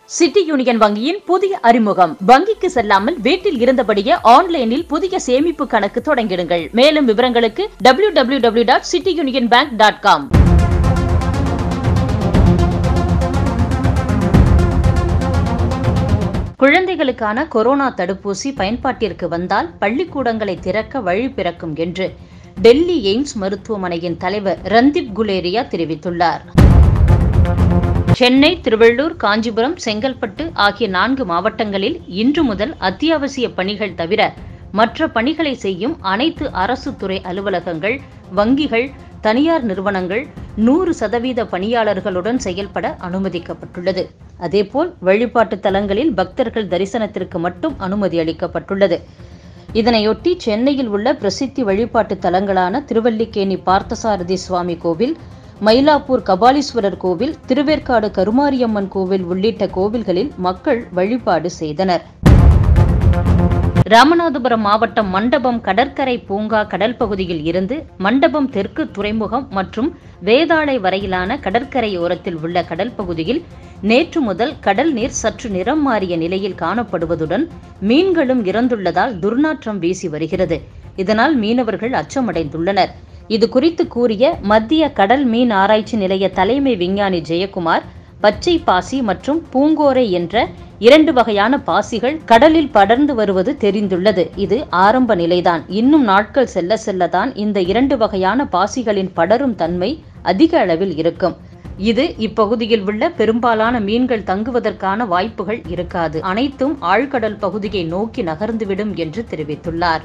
City union வங்கியின் புதிய அறிமுகம் வங்கிக்கு செல்லாமல் வீட்டில் இருந்தபடியே ஆன்லைனில் புதிய சேமிப்பு கணக்கு தொடங்கிடுங்கள் மேலும் விவரங்களுக்கு W W W dot city union bank dot com குழந்தைகளுக்கான கொரோனா தடுப்பூசி பயன்பாட்டிற்கு வந்தால் பள்ளிக்கூடங்களை திறக்க வழி பிறக்கும் என்று டெல்லி எய்ம்ஸ் மருத்துவமனையின் தலைவர் ரந்தீப் குலேரியா தெரிவித்துள்ளார் சென்னை திருவள்ளூர் காஞ்சிபுரம் செங்கல்பட்டு ஆகிய நான்கு மாவட்டங்களில் இன்று முதல் அத்தியாவசிய பணிகள் தவிர மற்ற பணிகளை செய்யும் அனைத்து அரசு துறை அலுவலகங்கள் வங்கிகள் தனியார் நிறுவனங்கள் நூறு சதவீத பணியாளர்களுடன் செயல்பட அனுமதிக்கப்பட்டுள்ளது அதேபோல் வழிபாட்டு தலங்களில் பக்தர்கள் தரிசனத்திற்கு மட்டும் அனுமதி அளிக்கப்பட்டுள்ளது இதனையொட்டி சென்னையில் உள்ள பிரசித்தி வழிபாட்டு தலங்களான திருவல்லிக்கேணி பார்த்தசாரதி சுவாமி கோவில் மயிலாப்பூர் கபாலீஸ்வரர் கோவில் திருவேற்காடு கருமாரியம்மன் கோவில் உள்ளிட்ட கோவில்களில் மக்கள் வழிபாடு செய்தனர் ராமநாதபுரம் மாவட்டம் மண்டபம் கடற்கரை பூங்கா கடல் பகுதியில் இருந்து மண்டபம் தெற்கு துறைமுகம் மற்றும் வேதாளை வரையிலான கடற்கரையோரத்தில் உள்ள கடல் பகுதியில் நேற்று முதல் கடல் நீர் சற்று நிறம் மாறிய நிலையில் காணப்படுவதுடன் மீன்களும் இறந்துள்ளதால் துர்நாற்றம் வீசி வருகிறது இதனால் மீனவர்கள் அச்சமடைந்துள்ளனர் இது குறித்து கூறிய மத்திய கடல் மீன் ஆராய்ச்சி நிலைய தலைமை விஞ்ஞானி ஜெயக்குமார் பச்சை பாசி மற்றும் பூங்கோரை என்ற இரண்டு வகையான பாசிகள் கடலில் படர்ந்து வருவது தெரிந்துள்ளது இது ஆரம்ப நிலைதான் இன்னும் நாட்கள் செல்ல செல்லதான் இந்த இரண்டு வகையான பாசிகளின் படரும் தன்மை அதிக அளவில் இருக்கும் இது இப்பகுதியில் உள்ள பெரும்பாலான மீன்கள் தங்குவதற்கான வாய்ப்புகள் இருக்காது அனைத்தும் ஆழ்கடல் பகுதியை நோக்கி நகர்ந்துவிடும் என்று தெரிவித்துள்ளார்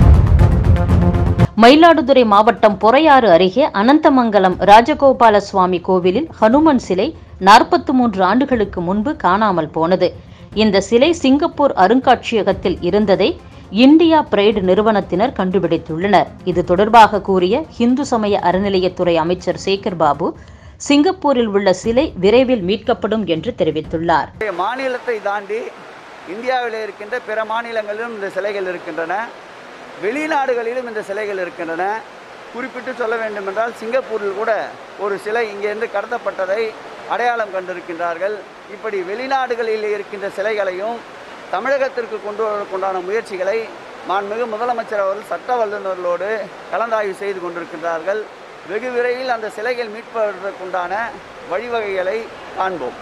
மயிலாடுதுறை மாவட்டம் பொறையாறு அருகே அனந்தமங்கலம் ராஜகோபால சுவாமி கோவிலில் ஹனுமன் சிலை நாற்பத்தி மூன்று ஆண்டுகளுக்கு முன்பு காணாமல் போனது இந்த சிலை சிங்கப்பூர் அருங்காட்சியகத்தில் இருந்ததை இந்தியா பிரைடு நிறுவனத்தினர் கண்டுபிடித்துள்ளனர் இது தொடர்பாக கூறிய இந்து சமய அறநிலையத்துறை அமைச்சர் சேகர் பாபு சிங்கப்பூரில் உள்ள சிலை விரைவில் மீட்கப்படும் என்று தெரிவித்துள்ளார் மாநிலத்தை தாண்டி இந்தியாவில் இருக்கின்ற பிற மாநிலங்களிலும் இந்த சிலைகள் இருக்கின்றன வெளிநாடுகளிலும் இந்த சிலைகள் இருக்கின்றன குறிப்பிட்டு சொல்ல வேண்டுமென்றால் சிங்கப்பூரில் கூட ஒரு சிலை இங்கேருந்து கடத்தப்பட்டதை அடையாளம் கண்டிருக்கின்றார்கள் இப்படி வெளிநாடுகளில் இருக்கின்ற சிலைகளையும் தமிழகத்திற்கு கொண்டு வருவதற்குண்டான முயற்சிகளை மாண்புமிகு முதலமைச்சர் அவர்கள் சட்ட வல்லுநர்களோடு கலந்தாய்வு செய்து கொண்டிருக்கின்றார்கள் வெகு விரைவில் அந்த சிலைகள் மீட்பதற்குண்டான வழிவகைகளை காண்போம்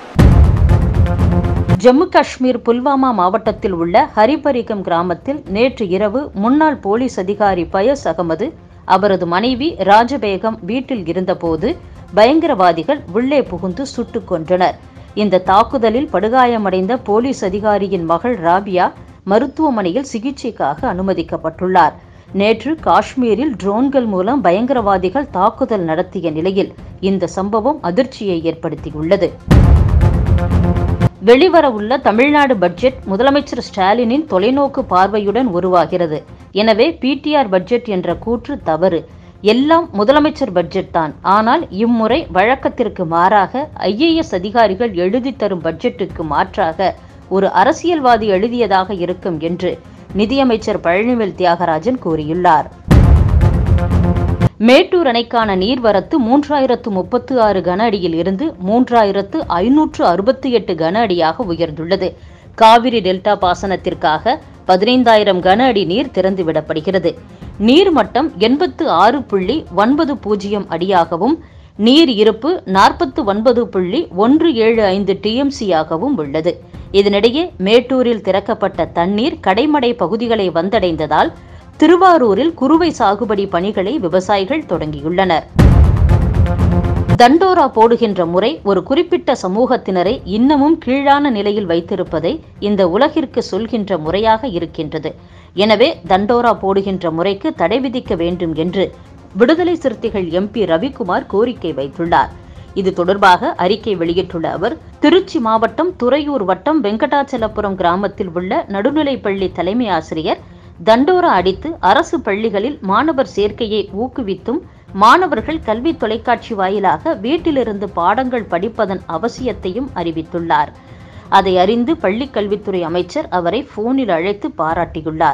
ஜம்மு காஷ்மீர் புல்வாமா மாவட்டத்தில் உள்ள ஹரிபரிகம் கிராமத்தில் நேற்று இரவு முன்னாள் போலீஸ் அதிகாரி பயஸ் அகமது அவரது மனைவி ராஜபேகம் வீட்டில் இருந்தபோது பயங்கரவாதிகள் உள்ளே புகுந்து சுட்டுக் கொன்றனர் இந்த தாக்குதலில் படுகாயமடைந்த போலீஸ் அதிகாரியின் மகள் ராபியா மருத்துவமனையில் சிகிச்சைக்காக அனுமதிக்கப்பட்டுள்ளார் நேற்று காஷ்மீரில் ட்ரோன்கள் மூலம் பயங்கரவாதிகள் தாக்குதல் நடத்திய நிலையில் இந்த சம்பவம் அதிர்ச்சியை ஏற்படுத்தியுள்ளது வெளிவரவுள்ள தமிழ்நாடு பட்ஜெட் முதலமைச்சர் ஸ்டாலினின் தொலைநோக்கு பார்வையுடன் உருவாகிறது எனவே பிடிஆர் பட்ஜெட் என்ற கூற்று தவறு எல்லாம் முதலமைச்சர் பட்ஜெட் தான் ஆனால் இம்முறை வழக்கத்திற்கு மாறாக ஐஏஎஸ் அதிகாரிகள் எழுதி தரும் பட்ஜெட்டுக்கு மாற்றாக ஒரு அரசியல்வாதி எழுதியதாக இருக்கும் என்று நிதியமைச்சர் பழனிவேல் தியாகராஜன் கூறியுள்ளார் மேட்டூர் அணைக்கான நீர்வரத்து மூன்றாயிரத்து முப்பத்து ஆறு கன அடியில் இருந்து மூன்றாயிரத்து ஐநூற்று அறுபத்தி எட்டு கன அடியாக உயர்ந்துள்ளது காவிரி டெல்டா பாசனத்திற்காக பதினைந்தாயிரம் கன அடி நீர் திறந்துவிடப்படுகிறது நீர்மட்டம் எண்பத்து ஆறு புள்ளி ஒன்பது பூஜ்ஜியம் அடியாகவும் நீர் இருப்பு நாற்பத்து ஒன்பது புள்ளி ஒன்று ஏழு ஐந்து டிஎம்சியாகவும் உள்ளது இதனிடையே மேட்டூரில் திறக்கப்பட்ட தண்ணீர் கடைமடை பகுதிகளை வந்தடைந்ததால் திருவாரூரில் குறுவை சாகுபடி பணிகளை விவசாயிகள் தொடங்கியுள்ளனர் தண்டோரா போடுகின்ற முறை ஒரு குறிப்பிட்ட சமூகத்தினரை இன்னமும் கீழான நிலையில் வைத்திருப்பதை இந்த உலகிற்கு சொல்கின்ற முறையாக இருக்கின்றது எனவே தண்டோரா போடுகின்ற முறைக்கு தடை விதிக்க வேண்டும் என்று விடுதலை சிறுத்தைகள் எம்பி ரவிக்குமார் கோரிக்கை வைத்துள்ளார் இது தொடர்பாக அறிக்கை வெளியிட்டுள்ள அவர் திருச்சி மாவட்டம் துறையூர் வட்டம் வெங்கடாச்சலபுரம் கிராமத்தில் உள்ள நடுநிலைப்பள்ளி தலைமை ஆசிரியர் தண்டோரா அடித்து அரசு பள்ளிகளில் மாணவர் சேர்க்கையை ஊக்குவித்தும் மாணவர்கள் கல்வி தொலைக்காட்சி வாயிலாக வீட்டிலிருந்து பாடங்கள் படிப்பதன் அவசியத்தையும் அறிவித்துள்ளார் அதை அறிந்து பள்ளிக் கல்வித்துறை அமைச்சர் அவரை போனில் அழைத்து பாராட்டியுள்ளார்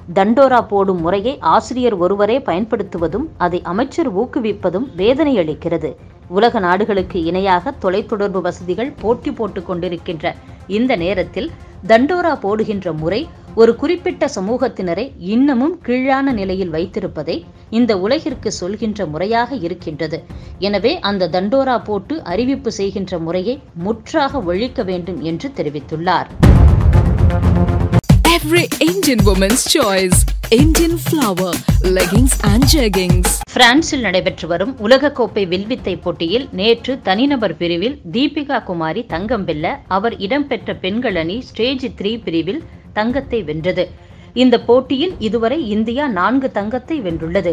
தண்டோரா போடும் முறையை ஆசிரியர் ஒருவரே பயன்படுத்துவதும் அதை அமைச்சர் ஊக்குவிப்பதும் வேதனை அளிக்கிறது உலக நாடுகளுக்கு இணையாக தொலைத்தொடர்பு வசதிகள் போட்டி போட்டுக் கொண்டிருக்கின்ற இந்த நேரத்தில் தண்டோரா போடுகின்ற முறை ஒரு குறிப்பிட்ட சமூகத்தினரை இன்னமும் கீழான நிலையில் வைத்திருப்பதை இந்த உலகிற்கு சொல்கின்ற முறையாக இருக்கின்றது எனவே அந்த தண்டோரா போட்டு அறிவிப்பு செய்கின்ற முறையை முற்றாக ஒழிக்க வேண்டும் என்று தெரிவித்துள்ளார் Every Indian woman's choice. Indian flower, leggings and jeggings. பிரான்சில் நடைபெற்று வரும் உலகக்கோப்பை வில்வித்தை போட்டியில் நேற்று தனிநபர் பிரிவில் தீபிகா குமாரி தங்கம் வெல்ல அவர் இடம்பெற்ற பெண்கள் அணி ஸ்டேஜ் த்ரீ பிரிவில் தங்கத்தை வென்றது இந்த போட்டியில் இதுவரை இந்தியா நான்கு தங்கத்தை வென்றுள்ளது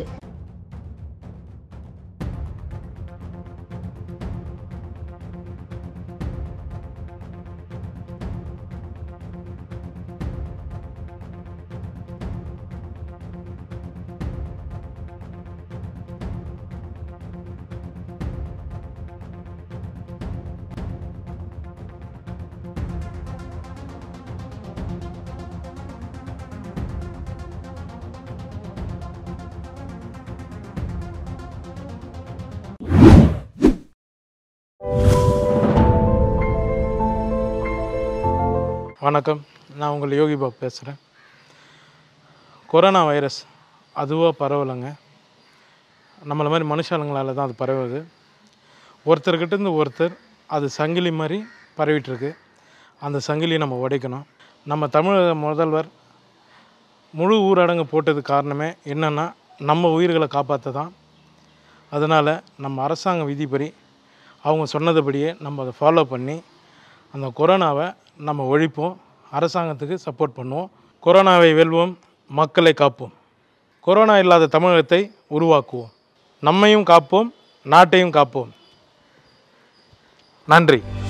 வணக்கம் நான் உங்கள் யோகி பாபு பேசுகிறேன் கொரோனா வைரஸ் அதுவாக பரவலைங்க நம்மளை மாதிரி மனுஷாளுங்களால தான் அது பரவுது ஒருத்தர்கிட்டேருந்து ஒருத்தர் அது சங்கிலி மாதிரி பரவிட்டுருக்கு அந்த சங்கிலியை நம்ம உடைக்கணும் நம்ம தமிழக முதல்வர் முழு ஊரடங்கு போட்டது காரணமே என்னென்னா நம்ம உயிர்களை காப்பாற்ற தான் அதனால் நம்ம அரசாங்க விதிப்படி அவங்க சொன்னதுபடியே நம்ம அதை ஃபாலோ பண்ணி அந்த கொரோனாவை நம்ம ஒழிப்போம் அரசாங்கத்துக்கு சப்போர்ட் பண்ணுவோம் கொரோனாவை வெல்வோம் மக்களை காப்போம் கொரோனா இல்லாத தமிழகத்தை உருவாக்குவோம் நம்மையும் காப்போம் நாட்டையும் காப்போம் நன்றி